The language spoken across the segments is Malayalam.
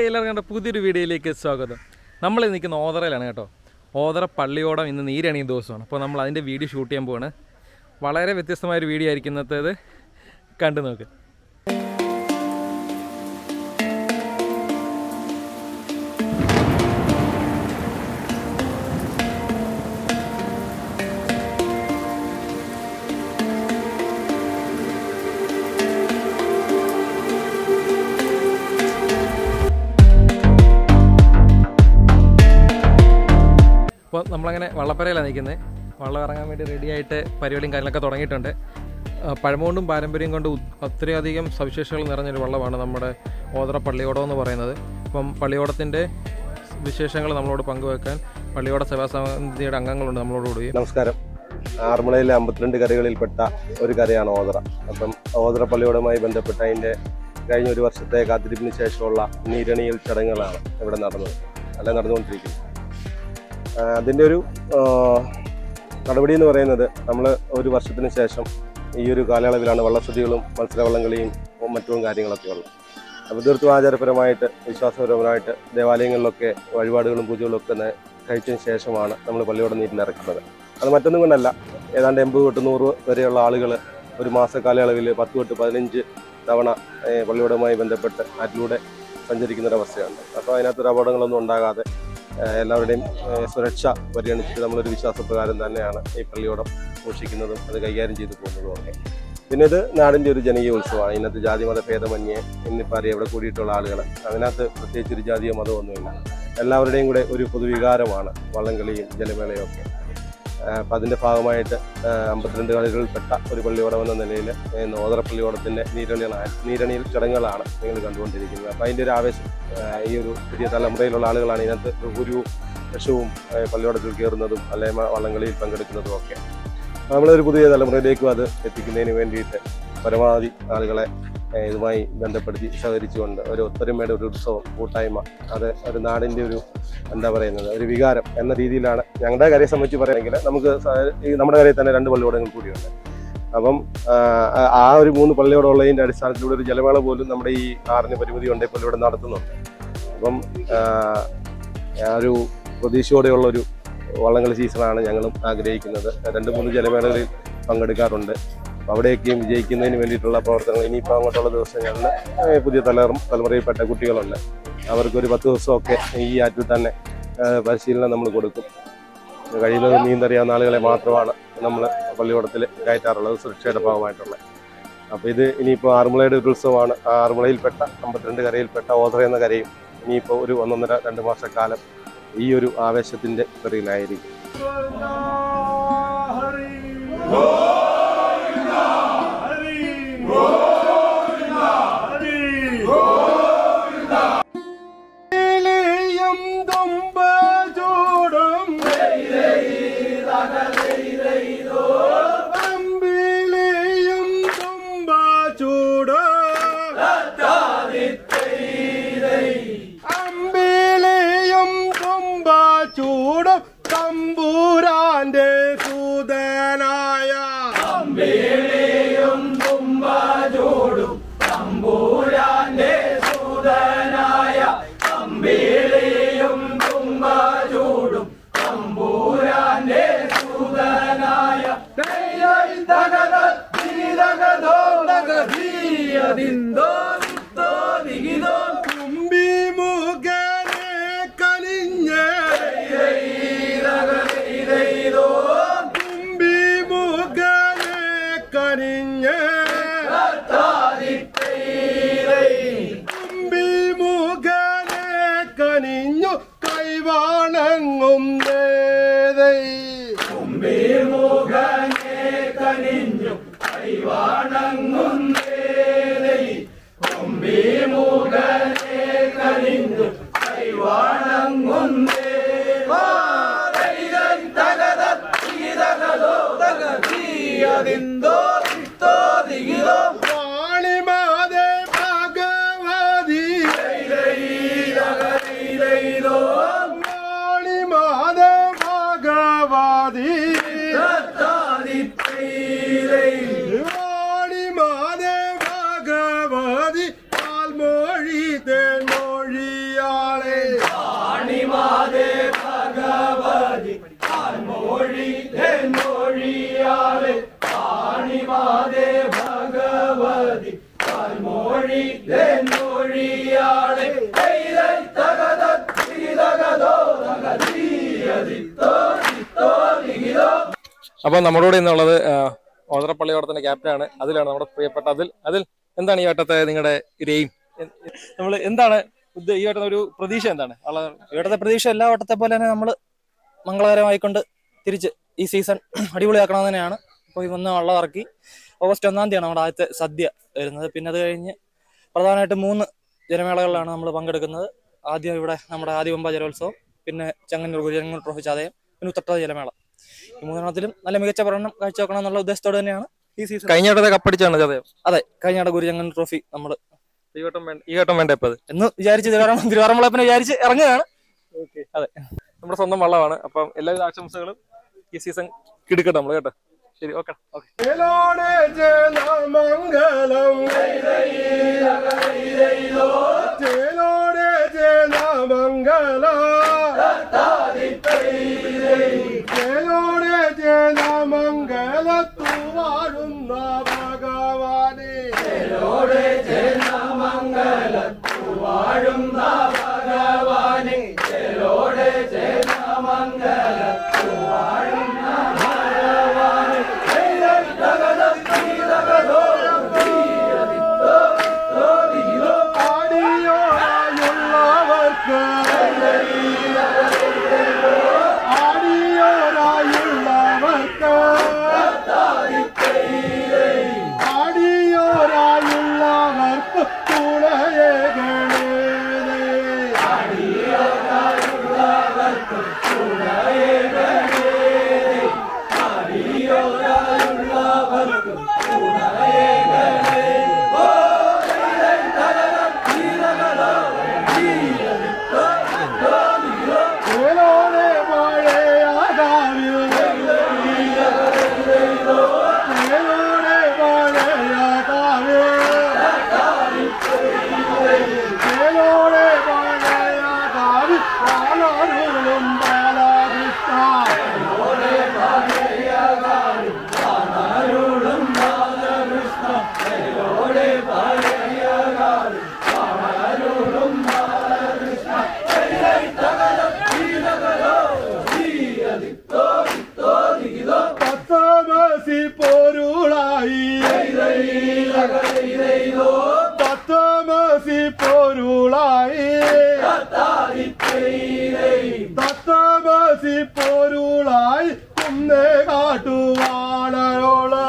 എല്ലാവർക്കും എൻ്റെ പുതിയൊരു വീഡിയോയിലേക്ക് സ്വാഗതം നമ്മൾ നിൽക്കുന്ന ഓതറയിലാണ് കേട്ടോ ഓതറ പള്ളിയോടം ഇന്ന് നീരണിയും ദിവസമാണ് അപ്പോൾ നമ്മൾ അതിൻ്റെ വീഡിയോ ഷൂട്ട് ചെയ്യാൻ പോവാണ് വളരെ വ്യത്യസ്തമായൊരു വീഡിയോ ആയിരിക്കും ഇന്നത്തേത് കണ്ടു നോക്ക് അപ്പോൾ നമ്മളങ്ങനെ വള്ളപ്പരയിലാണ് നിൽക്കുന്നത് വള്ളം ഇറങ്ങാൻ വേണ്ടി റെഡിയായിട്ട് പരിപാടിയും കാര്യങ്ങളൊക്കെ തുടങ്ങിയിട്ടുണ്ട് ആ, പഴമകൊണ്ടും പാരമ്പര്യം കൊണ്ടും ഉ- അത്രയധികം സവിശേഷതകൾ നിറഞ്ഞൊരു വള്ളമാണ് നമ്മുടെ ഓതറ പള്ളിയോടം എന്ന് പറയുന്നത് അപ്പം പള്ളിയോടത്തിൻ്റെ വിശേഷങ്ങൾ നമ്മളോട് പങ്കുവെക്കാൻ പള്ളിയോട സഭാസമിതിയുടെ അംഗങ്ങളുണ്ട് നമ്മളോടുകൂടി നമസ്കാരം ആറന്മുളയിലെ അമ്പത്തിരണ്ട് കരകളിൽപ്പെട്ട ഒരു കരയാണ് ഓതറ അപ്പം ഓതറ പള്ളിയോടുമായി ബന്ധപ്പെട്ട അതിൻ്റെ കഴിഞ്ഞ ഒരു വർഷത്തെ കാത്തിരിപ്പിന് ശേഷമുള്ള നീരണിയൽ ചടങ്ങുകളാണ് ഇവിടെ നടന്നത് അല്ല നടന്നുകൊണ്ടിരിക്കുന്നത് ആ, അതിൻ്റെ ഒരു ആ, നടപടി എന്ന് പറയുന്നത് നമ്മൾ ഒരു വർഷത്തിന് ശേഷം ഈ ഒരു കാലയളവിലാണ് വള്ളസദ്യകളും മത്സരവള്ളംകളിയും മറ്റും കാര്യങ്ങളൊക്കെ ഉള്ളത് അപ്പോൾ തീർത്തും ആചാരപരമായിട്ട് വിശ്വാസപരമായിട്ട് ദേവാലയങ്ങളിലൊക്കെ വഴിപാടുകളും പൂജകളും ഒക്കെ ന- കഴിച്ചതിന് ശേഷമാണ് നമ്മൾ പള്ളിയോടെ നീരിൽ ഇറക്കുന്നത് അത് മറ്റൊന്നും കൊണ്ടല്ല ഏതാണ്ട് എൺപത് തൊട്ട് നൂറ് വരെയുള്ള ആളുകൾ ഒരു മാസ കാലയളവിൽ പത്ത് തൊട്ട് പതിനഞ്ച് തവണ ഏഹ്, പള്ളിയോടുമായി ബന്ധപ്പെട്ട് അതിലൂടെ സഞ്ചരിക്കുന്ന ഒരു അവസ്ഥയുണ്ട് അപ്പോൾ അതിനകത്തൊരു അപകടങ്ങളൊന്നും ഉണ്ടാകാതെ ഏഹ്, എല്ലാവരുടെയും ഏഹ്, സുരക്ഷ പരിഗണിച്ചിട്ട് നമ്മളൊരു വിശ്വാസപ്രകാരം തന്നെയാണ് ഈ പള്ളിയോടം സൂക്ഷിക്കുന്നതും അത് കൈകാര്യം ചെയ്തു പോകുന്നതും ഒക്കെ പിന്നെ ഇത് നാടിൻ്റെ ഒരു ജനകീയ ഉത്സവമാണ് ഇതിനകത്ത് ജാതിമത ഭേദമന്യേ ഇന്നിപ്പോൾ അറിയാം ഇവിടെ കൂടിയിട്ടുള്ള ആളുകൾ അതിനകത്ത് പ്രത്യേകിച്ച് ഒരു ജാതിയോ മതമൊന്നുമില്ല എല്ലാവരുടെയും കൂടെ ഒരു പൊതുവികാരമാണ് വള്ളംകളിയും ജലമേളയും ഒക്കെ അപ്പം അതിൻ്റെ ഭാഗമായിട്ട് ആ, അമ്പത്തിരണ്ട് കളികളിൽപ്പെട്ട ഒരു പള്ളിയോടം എന്ന നിലയിൽ നോതറ പള്ളിയോടത്തിൻ്റെ നീരണികളാണ് നീരണിയിൽ ചടങ്ങുകളാണ് നിങ്ങൾ കണ്ടുകൊണ്ടിരിക്കുന്നത് അപ്പം അതിൻ്റെ ഒരു ആവേശം ആ, ഈ ഒരു പുതിയ തലമുറയിലുള്ള ആളുകളാണ് ഇതിനകത്ത് ഒരു ലക്ഷവും പള്ളിയോടത്തിൽ കയറുന്നതും അല്ലെങ്കിൽ വള്ളംകളിയിൽ പങ്കെടുക്കുന്നതും ഒക്കെ നമ്മളൊരു പുതിയ തലമുറയിലേക്കും അത് എത്തിക്കുന്നതിന് വേണ്ടിയിട്ട് പരമാവധി ആളുകളെ ഏഹ്, ഇതുമായി ബന്ധപ്പെടുത്തി സഹകരിച്ചുകൊണ്ട് ഒരു ഒത്തൊരുമയുടെ ഒരു ഉത്സവം കൂട്ടായ്മ അത് ഒരു നാടിൻ്റെ ഒരു എന്താ പറയുന്നത് ഒരു വികാരം എന്ന രീതിയിലാണ് ഞങ്ങളുടെ കരയെ സംബന്ധിച്ച് പറയുകയാണെങ്കിൽ നമുക്ക് സ- ഈ നമ്മുടെ കരയിൽ തന്നെ രണ്ട് പള്ളിയോടങ്ങൾ കൂടിയുണ്ട് അപ്പം ആ, ആ ഒരു മൂന്ന് പള്ളിയോടമുള്ളതിൻ്റെ അടിസ്ഥാനത്തിലൂടെ ഒരു ജലമേള പോലും നമ്മുടെ ഈ ആറിന് പരിമിതി ഉണ്ട് ഇപ്പോൾ ഇവിടെ നടത്തുന്നുണ്ട് അപ്പം ആ, ആ ഒരു പ്രതീക്ഷയോടെയുള്ള ഒരു വള്ളംകളി സീസണാണ് ഞങ്ങളും ആഗ്രഹിക്കുന്നത് രണ്ട് മൂന്ന് ജലമേളകളിൽ പങ്കെടുക്കാറുണ്ട് അപ്പോൾ അവിടെയൊക്കെയും വിജയിക്കുന്നതിന് വേണ്ടിയിട്ടുള്ള പ്രവർത്തനങ്ങൾ ഇനിയിപ്പോൾ അങ്ങോട്ടുള്ള ദിവസങ്ങളിൽ ഏഹ്, പുതിയ തലമുറ തലമുറയിൽപ്പെട്ട കുട്ടികളുണ്ട് അവർക്കൊരു പത്ത് ദിവസമൊക്കെ ഈ ആറ്റിൽ തന്നെ ഏഹ്, പരിശീലനം നമ്മൾ കൊടുക്കും കഴിയുന്നത് നീന്തറിയാവുന്ന ആളുകളെ മാത്രമാണ് നമ്മൾ പള്ളിയോടത്തിൽ കയറ്റാറുള്ളത് സുരക്ഷയുടെ ഭാഗമായിട്ടുള്ളത് അപ്പോൾ ഇത് ഇനിയിപ്പോൾ ആറന്മുളയുടെ ഒരു ഉത്സവമാണ് ആ ആറന്മുളയിൽപ്പെട്ട അമ്പത്തിരണ്ട് കരയിൽപ്പെട്ട ഓതറ എന്ന കരയും ഇനിയിപ്പോൾ ഒരു ഒന്നൊന്നര രണ്ട് മാസക്കാലം ഈ ഒരു ആവേശത്തിൻ്റെ പിറകിലായിരിക്കും ഇലയും തുമ്പചൂടും അമ്പിളിയും തുമ്പചൂടും അമ്പിളിയും തുമ്പചൂടും തമ്പൂരാന്റെ സൂതനായ തുമ്പി മുഖനെ കലിഞ്ഞ് തുമ്പി മുഖനെ കനിഞ്ഞ് തുമ്പി മുഖനെ കനിഞ്ഞു കൈവാണങ്ങും ദേതൈ വാണിമാതേ ഭഗവതി വാണിമാതേ ഭഗവതി വാണിമാതേ ഭഗവതി പാൽമൊഴി തേൻമൊഴിയാ അപ്പം നമ്മുടെ കൂടെ ഇന്നുള്ളത് ആ, ഓതറപ്പള്ളിയോടത്തിന്റെ ക്യാപ്റ്റനാണ് അതിലാണ് നമ്മുടെ പ്രിയപ്പെട്ട അതിൽ അതിൽ എന്താണ് ഈ വട്ടത്തെ നിങ്ങളുടെ ഒരു എയിം നമ്മൾ എന്താണ് ഉദ്ദ- ഈ വട്ടത്തെ ഒരു പ്രതീക്ഷ എന്താണ് ഉള്ള ഇവിടുത്തെ പ്രതീക്ഷ എല്ലാ വട്ടത്തെ പോലെ തന്നെ നമ്മൾ മംഗളകരമായിക്കൊണ്ട് തിരിച്ച് ഈ സീസൺ അടിപൊളിയാക്കണം തന്നെയാണ് ഇപ്പോൾ ഈ വന്ന് വള്ളം ഇറക്കി ഓഗസ്റ്റ് ഒന്നാം തീയതിയാണ് നമ്മുടെ ആദ്യത്തെ സദ്യ വരുന്നത് പിന്നെ അത് കഴിഞ്ഞ് പ്രധാനമായിട്ടും മൂന്ന് ജനമേളകളിലാണ് നമ്മൾ പങ്കെടുക്കുന്നത് ആദ്യം ഇവിടെ നമ്മുടെ ആദിപമ്പ ജലോത്സവം പിന്നെ ചങ്ങന്നൂർ ഗുരുജനങ്ങൾ ട്രോഫി ചതയം പിന്നെ ഉത്തട്ട ജലമേള ഈ മൂന്നെണ്ണത്തിലും നല്ല മികച്ച പ്രകടനം കാഴ്ചവെക്കണം എന്നുള്ള ഉദ്ദേശത്തോടെ തന്നെയാണ് ഈ സീസൺ കഴിഞ്ഞ വട്ടത്തെ കപ്പടിച്ചാണ് ചതയം അതെ കഴിഞ്ഞ ഗുരുജനങ്ങൾ ട്രോഫി നമ്മൾ ഈ വട്ടം വേണ്ട ഈ വട്ടം വേണ്ട ഇപ്പൊ അത് എന്ന് വിചാരിച്ച് തിരുവാറ തിരുവാറമ്പളപ്പിനെ വിചാരിച്ച് ഇറങ്ങുകയാണ് അതെ നമ്മുടെ സ്വന്തം വള്ളമാണ് അപ്പം എല്ലാവിധ ആശംസകളും ഈ സീസൺ കിടുക്കട്ടെ നമ്മൾ കേട്ടോ ശരി ഓക്കെ ഓക്കെ മേലോടെ ജനമംഗളം ചേലോടെ ജനമംഗളം ചേലോടെ ജനമംഗലത്തു വാഴുന്ന ഭഗവാനെ ആടിയോരായുള്ളവർക്ക് ആടിയോരായുള്ളവർക്ക് ആടിയോരായുള്ളവർക്ക് തുണയേകണേ ചേലോടെ മഴയാകാവ്യ ചേലോടെ മഴയാകാവ്യ ചേലോടെ മഴയാകാവ്യ ആളാരുളും ബാലാകൃഷ്ണ പത്താമസി പോരുളായി പത്താമസി പോരുളായി പത്താമസി പോരുളായി കുന്നേ കാട്ടുവാണയോള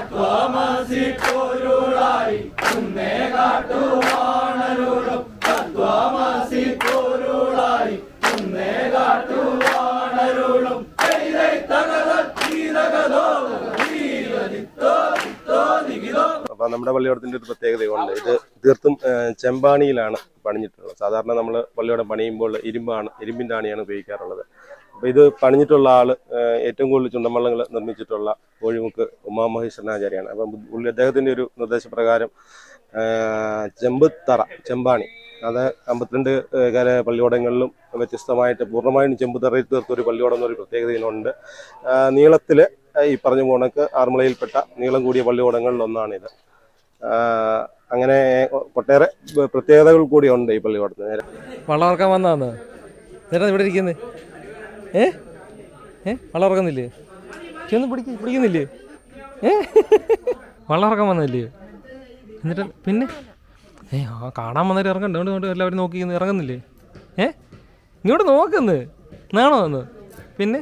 അപ്പൊ നമ്മുടെ പള്ളിയോടത്തിന്റെ ഒരു പ്രത്യേകതയുണ്ട് ഇത് തീർത്തും ആ, ചെമ്പാണിയിലാണ് പണിഞ്ഞിട്ടുള്ളത് സാധാരണ നമ്മൾ പള്ളിയോടം പണിയുമ്പോൾ ഇരുമ്പാണ് ഇരുമ്പിന്റെ ആണിയാണ് ഉപയോഗിക്കാറുള്ളത് അപ്പൊ ഇത് പണിഞ്ഞിട്ടുള്ള ആള് ആ, ഏറ്റവും കൂടുതൽ ചുണ്ടൻവള്ളങ്ങൾ നിർമ്മിച്ചിട്ടുള്ള കോഴിമുക്ക് ഉമാമഹേശ്വരനാചാര്യാണ് അപ്പം പുള്ളി അദ്ദേഹത്തിന്റെ ഒരു നിർദ്ദേശപ്രകാരം ആ, ചെമ്പ് തറ ചെമ്പാണി അത് അമ്പത്തിരണ്ട് ഏഹ്, കര പള്ളിയോടങ്ങളിലും വ്യത്യസ്തമായിട്ട് പൂർണ്ണമായും ചെമ്പ് തറയിൽ തീർത്ത ഒരു പള്ളിയോടം എന്നൊരു പ്രത്യേകത ഇതിനുണ്ട് ആ, നീളത്തില് ഈ പറഞ്ഞ പോണക്ക് ആറന്മുളയിൽപ്പെട്ട നീളം കൂടിയ പള്ളിയോടങ്ങളിൽ ഒന്നാണിത് ആ, അങ്ങനെ ഒട്ടേറെ പ്രത്യേകതകൾ കൂടിയുണ്ട് ഈ പള്ളിയോടത്തിന് നേരെ വള്ളം ഇറക്കാൻ വന്നതാന്ന് നേരെ ഇവിടെ ഇരിക്കുന്നത് ഏ ഏ വള്ളം ഇറക്കുന്നില്ലേ ചെന്ന് പിടിക്ക പിടിക്കുന്നില്ലേ ഏ വള്ളം ഇറക്കാൻ വന്നല്ലേ എന്നിട്ട് പിന്നെ ഏ ആ കാണാൻ വന്നിട്ട് ഇറങ്ങണ്ട ഇങ്ങോട്ട് ഇങ്ങോട്ട് എല്ലാവരും നോക്കി ഇന്ന് ഇറങ്ങുന്നില്ലേ ഏ ഇങ്ങോട്ട് നോക്കുന്നു നാണോ വന്ന് പിന്നെ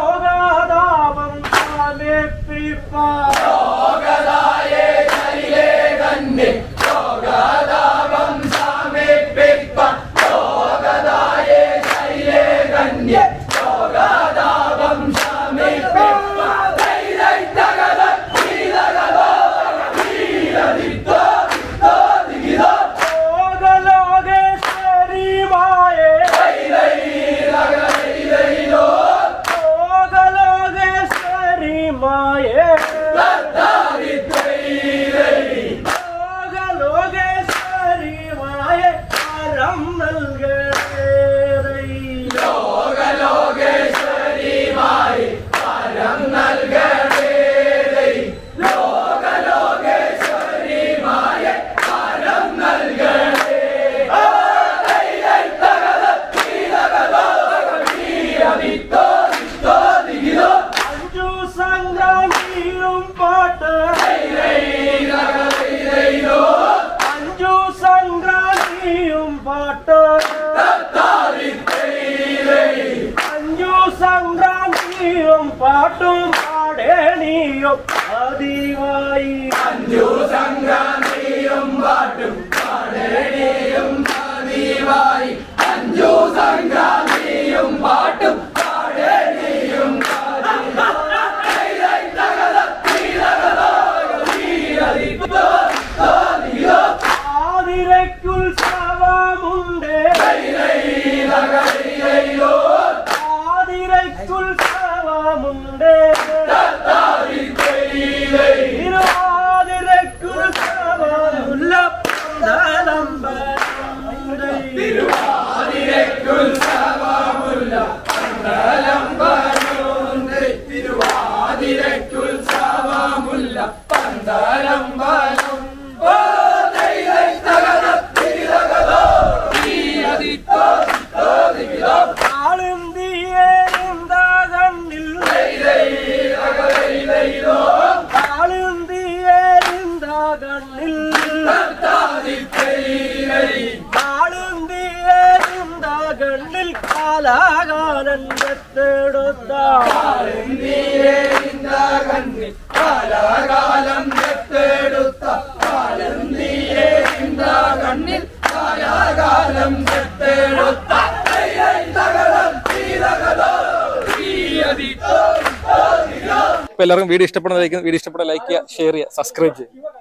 ോഗദായേ ആതിരയ്ക്കുത്സവമുണ്ട് ആതിരയ്ക്കുത്സവമുണ്ട് തിരുവാതിരയ്ക്കുത്സവമുല്ല ആളുന്തിയേരിന്താകണ്ണിൽ ആളുന്തിയേരിന്താകണ്ണിൽ ആളുന്തിയേരിന്താകണ്ണിൽ കാലാകാലത്തെടുത്ത അപ്പോൾ എല്ലാവർക്കും വീഡിയോ ഇഷ്ടപ്പെടുന്നതായിരിക്കും വീഡിയോ ഇഷ്ടപ്പെട്ട ലൈക്ക് ചെയ്യുക ഷെയർ ചെയ്യുക സബ്സ്ക്രൈബ് ചെയ്യുക